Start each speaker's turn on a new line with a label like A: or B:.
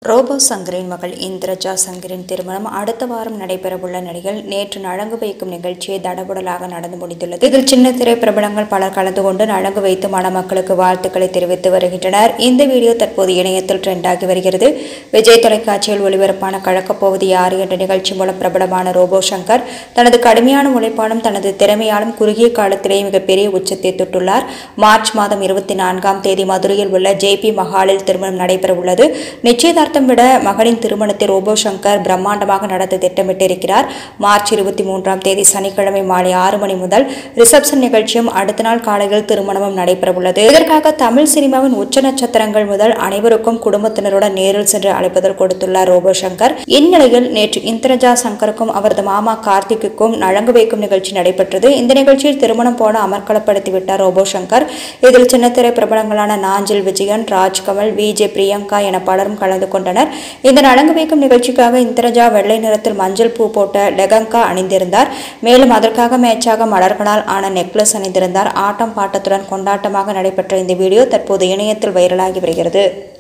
A: robot சங்கரின் மகள் இந்திரஜா சங்கரின் திருமணம் அடுத்த வாரம் நடைபெறவுள்ள நிலையில் நேற்று நலங்கு வைக்கும் நிகழ்ச்சியை தடபுடலாக நடந்து முடிந்துள்ளது இதில் சின்ன திரை பிரபலங்கள் பலர் கலந்து கொண்டு நலங்கு வைத்து மணமக்களுக்கு வாழ்த்துக்களை தெரிவித்து வருகின்றனர் இந்த வீடியோ தற்போது இணையத்தில் ட்ரெண்டாகி வருகிறது விஜய் தொலைக்காட்சியில் ஒளிபரப்பான கழக்கப்போவது யார் என்ற நிகழ்ச்சி மூலம் பிரபலமான ரோபோ சங்கர் தனது கடுமையான உழைப்பாலும் தனது திறமையாலும் குறுகிய காலத்திலேயே மிகப்பெரிய உச்சத்தை தொட்டுள்ளார் மார்ச் மாதம் இருபத்தி நான்காம் தேதி மதுரையில் உள்ள ஜேபி மஹாலில் திருமணம் நடைபெறவுள்ளது நிச்சயதார்த்தம் விட மகனின் திருமணத்தை ரோபோ சங்கர் பிரம்மாண்டமாக நடத்த திட்டமிட்டிருக்கிறார் மார்ச் இருபத்தி மூன்றாம் தேதி சனிக்கிழமை மாலை ஆறு மணி முதல் ரிசப்ஷன் நிகழ்ச்சியும் அடுத்த நாள் காலையில் திருமணமும் நடைபெறவுள்ளது இதற்காக தமிழ் சினிமாவின் உச்ச நட்சத்திரங்கள் முதல் அனைவருக்கும் குடும்பத்தினருடன் நேரில் சென்று அழைப்பதற்கு கொடுத்துள்ளார் ரோபோ சங்கர் இந்நிலையில் நேற்று இந்திரஜா சங்கருக்கும் அவரது மாமா கார்த்திக்குக்கும் நலங்கு வைக்கும் நிகழ்ச்சி நடைபெற்றது இந்த நிகழ்ச்சியில் திருமணம் போல அமர்க்களப்படுத்தி விட்டார் ரோபோ சங்கர் இதில் சின்னத்திரை பிரபலங்களான நாஞ்சில் விஜயன் ராஜ்கமல் விஜே பிரியங்கா என பலரும் கலந்து கொண்டனர் இந்த நலங்கு வைக்கும் நிகழ்ச்சிக்காக இந்திரஜா வெள்ளை நிறத்தில் மஞ்சள் பூ போட்ட லெகங்கா அணிந்திருந்தார் மேலும் அதற்காக மேட்சாக மலர்களால் ஆன நெக்லஸ் அணிந்திருந்தார் ஆட்டம் பாட்டத்துடன் கொண்டாட்டமாக நடைபெற்ற இந்த வீடியோ தற்போது இணையத்தில் வைரலாகி வருகிறது